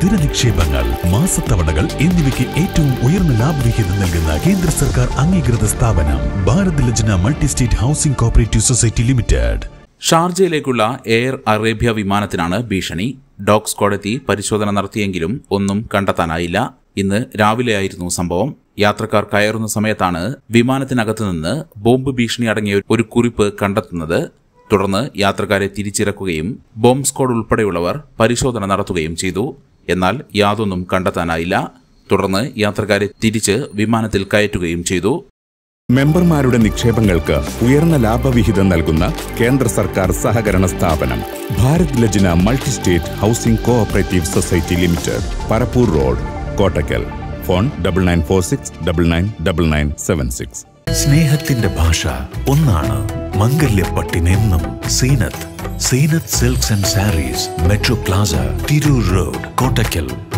സ്ഥിര നിക്ഷേപങ്ങൾ മാസത്തവണകൾ എന്നിവയ്ക്ക് ഏറ്റവും ഉയർന്ന ലാഭവിഹിതം നൽകുന്ന കേന്ദ്ര സർക്കാർ അംഗീകൃത സ്ഥാപനം Bharat Lajna multi state housing cooperative society limited ഷാർജയിലേക്കുള്ള എയർ അറേബ്യ വിമാനത്തിനാണ് ഭീഷണി ഡോഗ് സ്ക്വാഡ് എത്തി പരിശോധന നടത്തിയെങ്കിലും ഒന്നും കണ്ടെത്താനായില്ല ഇന്ന് രാവിലെയായിരുന്നു സംഭവം യാത്രക്കാർ കയറുന്ന സമയത്താണ് വിമാനത്തിനകത്ത് നിന്ന് ബോംബ് ഭീഷണി അടങ്ങിയ ഒരു കുറിപ്പ് കണ്ടെത്തുന്നത് തുടർന്ന് യാത്രക്കാരെ തിരിച്ചിറക്കുകയും ബോംബ് സ്ക്വാഡ് ഉൾപ്പെടെയുള്ളവർ പരിശോധന നടത്തുകയും ചെയ്തു എന്നാൽ യാതൊന്നും കണ്ടെത്താനായില്ല തുടർന്ന് യാത്രക്കാരെ തിരിച്ച് വിമാനത്തിൽ കയറ്റുകയും ചെയ്തു മെമ്പർമാരുടെ നിക്ഷേപങ്ങൾക്ക് ഉയർന്ന ലാഭവിഹിതം നൽകുന്ന കേന്ദ്ര സർക്കാർ സഹകരണ സ്ഥാപനം Bharat Lajna multi state housing cooperative society limited Parappur road Kottakkal phone double nine four six double nine double nine seven six സ്നേഹത്തിന്റെ ഭാഷ ഒന്നാണ് മംഗല്യപ്പട്ടിനെന്നും Zeenath Zeenath silks and sarees metro plaza Tirur road Kottakkal